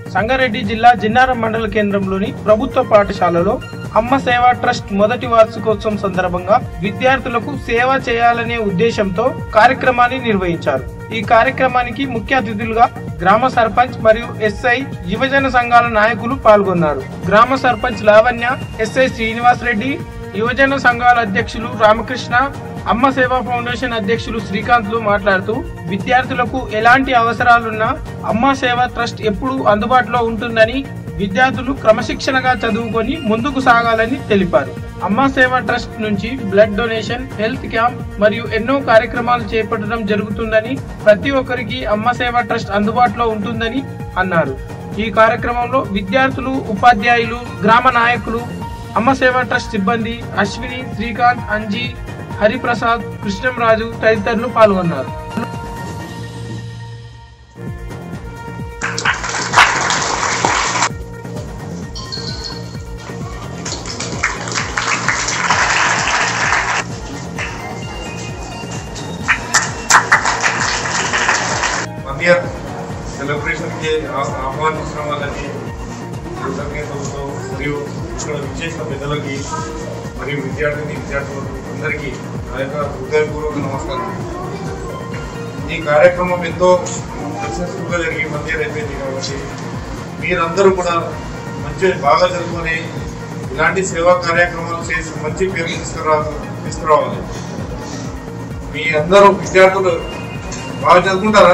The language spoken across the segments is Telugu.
సంగారెడ్డి జిల్లా జిన్నారం మండల కేంద్రంలోని ప్రభుత్వ పాఠశాలలో అమ్మ సేవా ట్రస్ట్ మొదటి వార్షికోత్సవం సందర్భంగా విద్యార్థులకు సేవ చేయాలనే ఉద్దేశంతో కార్యక్రమాన్ని నిర్వహించారు ఈ కార్యక్రమానికి ముఖ్య అతిథులుగా గ్రామ సర్పంచ్ మరియు ఎస్ఐ యువజన సంఘాల నాయకులు పాల్గొన్నారు గ్రామ సర్పంచ్ లావణ్య ఎస్ఐ శ్రీనివాస్ రెడ్డి యువజన సంఘాల అధ్యక్షులు రామకృష్ణ అమ్మ సేవా ఫౌండేషన్ అధ్యక్షులు శ్రీకాంత్లు మాట్లాడుతూ విద్యార్థులకు ఎలాంటి అవసరాలున్నా అమ్మ సేవా ట్రస్ట్ ఎప్పుడూ అందుబాటులో ఉంటుందని విద్యార్థులు క్రమశిక్షణగా చదువుకొని ముందుకు సాగాలని తెలిపారు అమ్మ సేవా ట్రస్ట్ నుంచి బ్లడ్ డొనేషన్ హెల్త్ క్యాంప్ మరియు ఎన్నో కార్యక్రమాలు చేపట్టడం జరుగుతుందని ప్రతి ఒక్కరికి అమ్మ సేవా ట్రస్ట్ అందుబాటులో ఉంటుందని అన్నారు ఈ కార్యక్రమంలో విద్యార్థులు ఉపాధ్యాయులు గ్రామ నాయకులు అమ్మ సేవా ట్రస్ట్ సిబ్బంది అశ్విని శ్రీకాంత్ అంజీ హరిప్రసాద్ కృష్ణంరాజు తదితరులు పాల్గొన్నారు వన్ ఇయర్ సెలబ్రేషన్కి ఆ- ఆహ్వానించిన వాళ్ళకి కృతజ్ఞతలతో మరియు ఇక్కడ విశేష పెద్దలకి మరియు విద్యార్థిని విద్యార్థులకు అందరికీ నా యొక్క హృదయపూర్వక నమస్కారం ఈ కార్యక్రమం ఎంతో సక్సెస్ఫుల్గా జరిగి వన్ ఇయర్ అయిపోయింది కాబట్టి మీరందరూ కూడా మంచి బాగా చదువుకొని ఇలాంటి సేవా కార్యక్రమాలు చేసి మంచి పేరు తీసుకురా తీసుకురావాలి మీ అందరూ విద్యార్థులు బాగా చదువుకుంటారా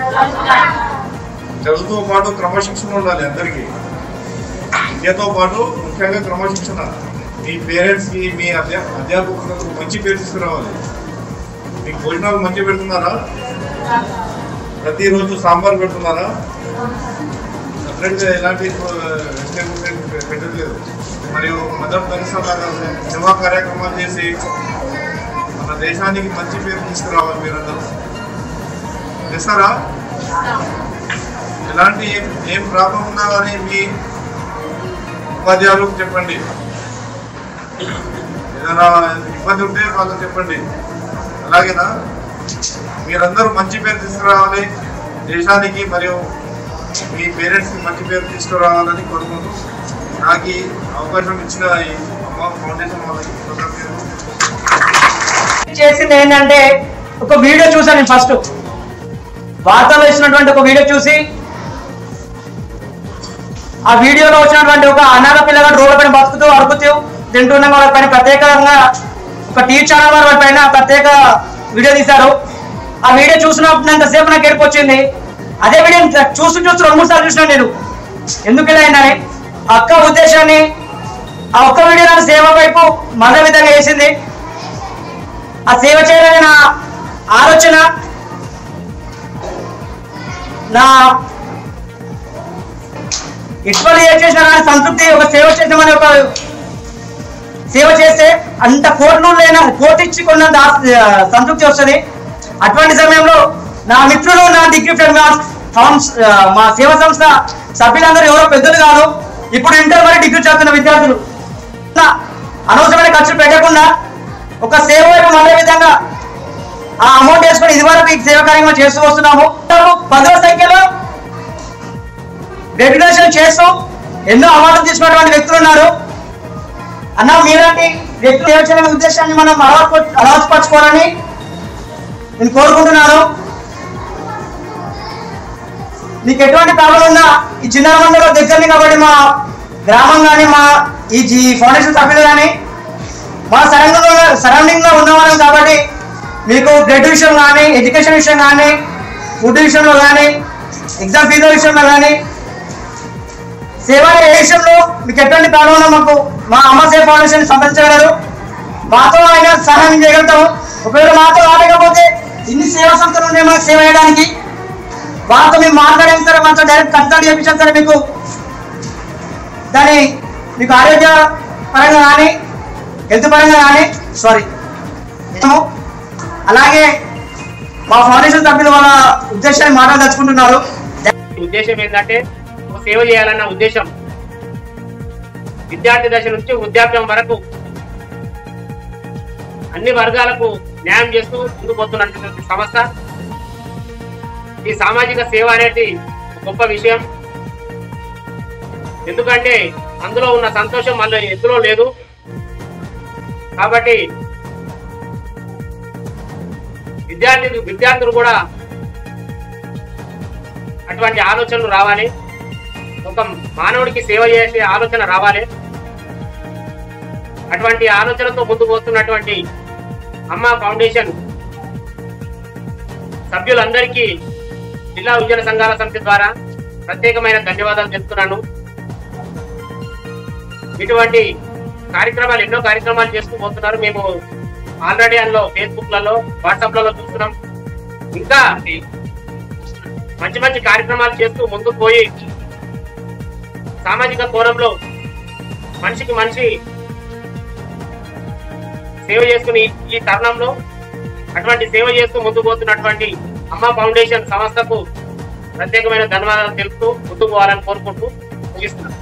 చదువుతో పాటు క్రమశిక్షణ ఉండాలి అందరికీ విద్యతో పాటు ముఖ్యంగా క్రమశిక్షణ మీ పేరెంట్స్ కి మీ అధ్యా అధ్యాపకులకు మంచి పేరు తీసుకురావాలి మీకు భోజనాలు మంచి పెడుతున్నారా ప్రతిరోజు సాంబార్ పెడుతున్నారా సపరేట్గా ఎలాంటి వెజిటేబుల్ పెట్టట్లేదు మరియు మదర్ తెరిసా లాగా సేవా కార్యక్రమాలు చేసి మన దేశానికి మంచి పేరు తీసుకురావాలి మీరందరూ చేస్తారా ఎలాంటి ఏం ఏం ప్రాబ్లం ఉన్నా కానీ మీ ఉపాధ్యాయులకు చెప్పండి ఏదైనా ఇబ్బంది ఉంటే వాళ్ళకి చెప్పండి అలాగేనా మీరందరూ మంచి పేరు తీసుకురావాలి దేశానికి మరియు మీ పేరెంట్స్కి మంచి పేరు తీసుకురావాలని కోరుకుంటూ నాకు ఈ అవకాశం ఇచ్చిన ఈ అమ్మ ఫౌండేషన్ వాళ్ళకి కృతజ్ఞతలు చేసింది ఏంటంటే ఒక వీడియో చూసాను నేను ఫస్ట్ వార్తల్లో ఇచ్చినటువంటి ఒక వీడియో చూసి ఆ వీడియోలో వచ్చినటువంటి ఒక అనాథ పిల్లగాడు రోడ్ల పైన బతుకుతూ అరుకుతూ తింటున్న వాళ్ళ పైన ప్రత్యేకంగా ఒక టీవీ ఛానల్ వారి పైన ప్రత్యేక వీడియో తీశారు ఆ వీడియో చూసినంతసేపు నాకు ఏడుపు వచ్చింది అదే వీడియో చూస్తూ చూస్తూ రెండు మూడు సార్లు చూసినా నేను ఎందుకు ఇలా అయిందని ఆ అక్క ఉద్దేశాన్ని ఆ ఒక్క వీడియో నాకు సేవ వైపు మరో విధంగా వేసింది ఆ సేవ చేయాలని నా ఆలోచన నా ఎటువంటి ఏ చేసినా కానీ సంతృప్తి ఒక సేవ చేద్దామని ఒక సేవ చేస్తే అంత కోట్లు లేన కోటి ఇచ్చి కొన్నంత ఆ- సంతృప్తి వస్తుంది అటువంటి సమయంలో నా మిత్రులు నా డిగ్రీ ఫ్రెండ్ మా సేవా సంస్థ సభ్యులందరూ ఎవరో పెద్దలు కాదు ఇప్పుడు ఇంటర్ మరి డిగ్రీ చదువుతున్న విద్యార్థులు నా అనవసరమైన ఖర్చులు పెట్టకుండా ఒక సేవ వైపు మళ్ళీ విధంగా ఆ అమౌంట్ వేసుకొని ఇది వరకు ఈ సేవ కార్యక్రమం చేస్తూ వస్తున్నాము పదో సంఖ్యలో రెగ్యులేషన్ చేస్తూ ఎన్నో అవార్డులు తీసుకున్నటువంటి వ్యక్తులు ఉన్నారు అన్న మీలాంటి వ్యక్తులు సేవ చేయడం ఉద్దేశాన్ని మనం అలవాటు అలవాటుపరచుకోవాలని నేను కోరుకుంటున్నాను మీకు ఎటువంటి ప్రాబ్లం ఉన్నా ఈ చిన్న మండలో దగ్గరని కాబట్టి మా గ్రామం కానీ మా ఈ జీ- ఫౌండేషన్ సభ్యులు కానీ మా సరౌండింగ్ లో సరౌండింగ్ లో ఉన్నవాళ్ళం కాబట్టి మీకు బ్లడ్ విషయం కానీ ఎడ్యుకేషన్ విషయం కానీ ఫుడ్ విషయంలో కానీ ఎగ్జామ్ ఫీజుల విషయంలో కానీ సేవల ఏ విషయంలో మీకు ఎటువంటి ప్రాబ్లం ఉన్నా మాకు మా అమ్మ సేవ ఫౌండేషన్ సంప్రదించగలరు మాతో ఆయన సహాయం చేయగలుగుతాము ఒకవేళ మాతో రాలేకపోతే ఇన్ని సేవా సంస్థలు ఉన్నాయి మాకు సేవ చేయడానికి వాళ్ళతో మేము మాట్లాడేం సరే మనతో డైరెక్ట్ కన్సల్ట్ చేయించాం సరే మీకు దాని మీకు ఆరోగ్య పరంగా కానీ హెల్త్ పరంగా కానీ సారీ అలాగే మా ఫౌండేషన్ సభ్యులు వాళ్ళ ఉద్దేశాన్ని మాట్లాడదలుచుకుంటున్నారు ఉద్దేశం ఏంటంటే ఒక సేవ చేయాలన్న ఉద్దేశం విద్యార్థి దశ నుంచి వృద్ధాప్యం వరకు అన్ని వర్గాలకు న్యాయం చేస్తూ ముందుకు పోతున్నటువంటి సంస్థ ఈ సామాజిక సేవ అనేది గొప్ప విషయం ఎందుకంటే అందులో ఉన్న సంతోషం మళ్ళీ ఎందులో లేదు కాబట్టి విద్యార్థి విద్యార్థులు కూడా అటువంటి ఆలోచనలు రావాలి ఒక మానవుడికి సేవ చేసే ఆలోచన రావాలి అటువంటి ఆలోచనతో ముందుకు వస్తున్నటువంటి అమ్మ ఫౌండేషన్ సభ్యులందరికీ జిల్లా ఉద్యోగ సంఘాల సమితి ద్వారా ప్రత్యేకమైన ధన్యవాదాలు తెలుపుతున్నాను ఇటువంటి కార్యక్రమాలు ఎన్నో కార్యక్రమాలు చేస్తూ పోతున్నారు మేము ఆల్రెడీ అందులో ఫేస్బుక్ లలో వాట్సాప్ లలో చూస్తున్నాం ఇంకా మంచి మంచి కార్యక్రమాలు చేస్తూ ముందుకు పోయి సామాజిక కోణంలో మనిషికి మనిషి సేవ చేసుకుని ఈ తరుణంలో అటువంటి సేవ చేస్తూ ముందుకు పోతున్నటువంటి అమ్మ ఫౌండేషన్ సంస్థకు ప్రత్యేకమైన ధన్యవాదాలు తెలుపుతూ ముందుకు పోవాలని కోరుకుంటూ ముగిస్తున్నాను